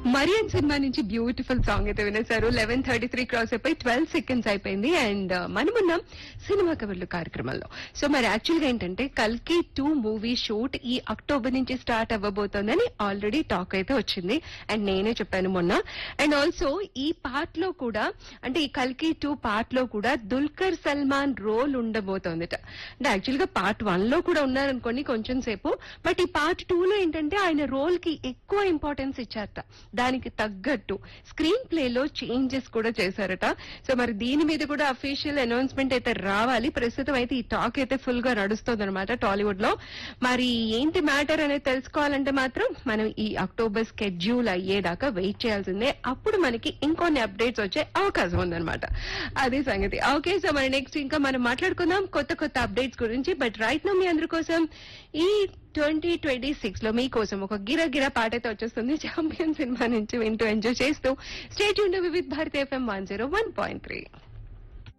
Marrion cinema నుంచి beautiful song అయితే వినేశారు లెవెన్ థర్టీ త్రీ క్రాస్ అయిపోయి ట్వెల్వ్ సెకండ్స్ అయిపోయింది అండ్ మనమున్నాం సినిమా కవర్లు కార్యక్రమంలో సో మరి యాక్చువల్ గా ఏంటంటే కల్కి టూ మూవీ షూట్ ఈ అక్టోబర్ నుంచి స్టార్ట్ అవ్వబోతోందని ఆల్రెడీ టాక్ అయితే వచ్చింది అండ్ నేనే చెప్పాను మొన్న అండ్ ఆల్సో ఈ పార్ట్ లో కూడా అంటే ఈ కల్కి టూ పార్ట్ లో కూడా దుల్కర్ సల్మాన్ రోల్ ఉండబోతోందిట అంటే యాక్చువల్ గా పార్ట్ వన్ లో కూడా ఉన్నారనుకోండి కొంచెం సేపు బట్ ఈ పార్ట్ టూ లో ఏంటంటే ఆయన రోల్ కి ఎక్కువ ఇంపార్టెన్స్ ఇచ్చారట దానికి తగ్గట్టు స్క్రీన్ ప్లే లో చేంజెస్ కూడా చేశారట సో మరి దీని మీద కూడా అఫీషియల్ అనౌన్స్మెంట్ అయితే రావాలి ప్రస్తుతం అయితే ఈ టాక్ అయితే ఫుల్ గా నడుస్తుంది అనమాట టాలీవుడ్ లో మరి ఏంటి మ్యాటర్ అనేది తెలుసుకోవాలంటే మాత్రం మనం ఈ అక్టోబర్ స్కెడ్యూల్ అయ్యేదాకా వెయిట్ చేయాల్సిందే అప్పుడు మనకి ఇంకొన్ని అప్డేట్స్ వచ్చే అవకాశం ఉందన్నమాట అదే సంగతి ఓకే సో మరి నెక్స్ట్ ఇంకా మనం మాట్లాడుకుందాం కొత్త కొత్త అప్డేట్స్ గురించి బట్ రైట్ నో మీ అందరి కోసం ఈ ట్వంటీ ట్వంటీ సిక్స్ లో మీకోసం ఒక గిర గిర పాట అయితే వచ్చేస్తుంది ఛాంపియన్ సినిమా నుంచి వింటూ ఎంజాయ్ చేస్తూ స్టేట్ యూన్ with Bharati FM one zero one point three